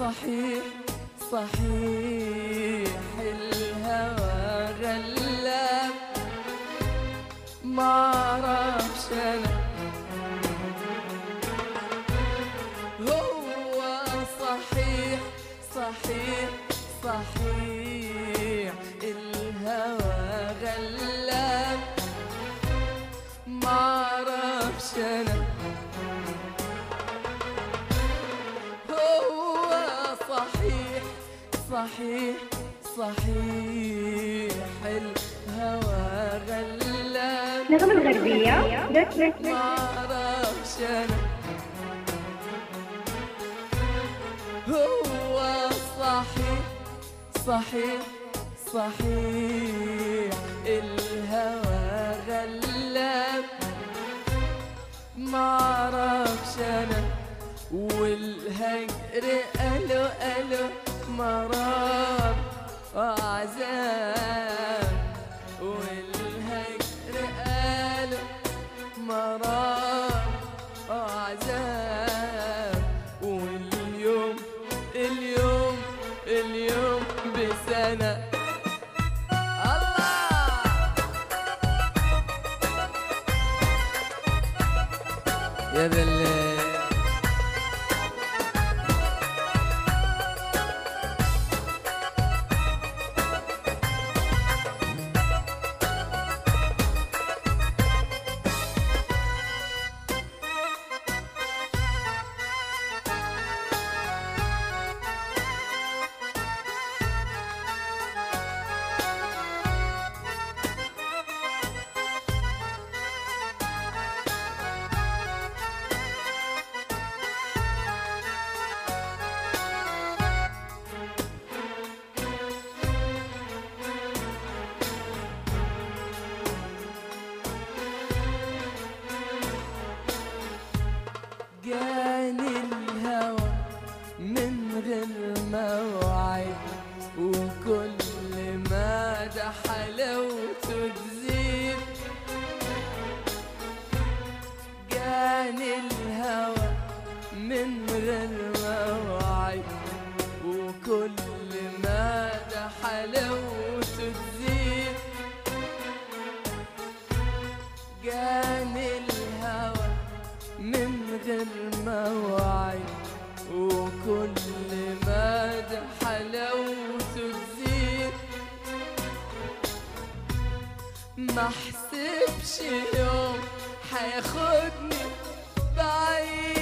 صحيح صحيح الهوى غلاب ما اعرفش انا هو صحيح صحيح صحيح الهوى غلاب ما اعرفش انا هو صحيح صحيح صحيح الهوى غلاب نغمة الغربية دوت نت ما اعرفش انا هو صحيح صحيح صحيح الهوى غلاب ما اعرفش انا والهجر الو الو مرار وعذاب والهجر الو مرار وعذاب واليوم اليوم اليوم بسنة الله يا ذا الليل جاني الهوى من غير موعد وكل ما ده حلاوته تزيد جاني الهوى من غير موعد وكل ما ده حلاوته تزيد جاني الهوى من غير موعد وكل ما ده حلاوته تزيد ما حسبش يوم حياخدني بعيد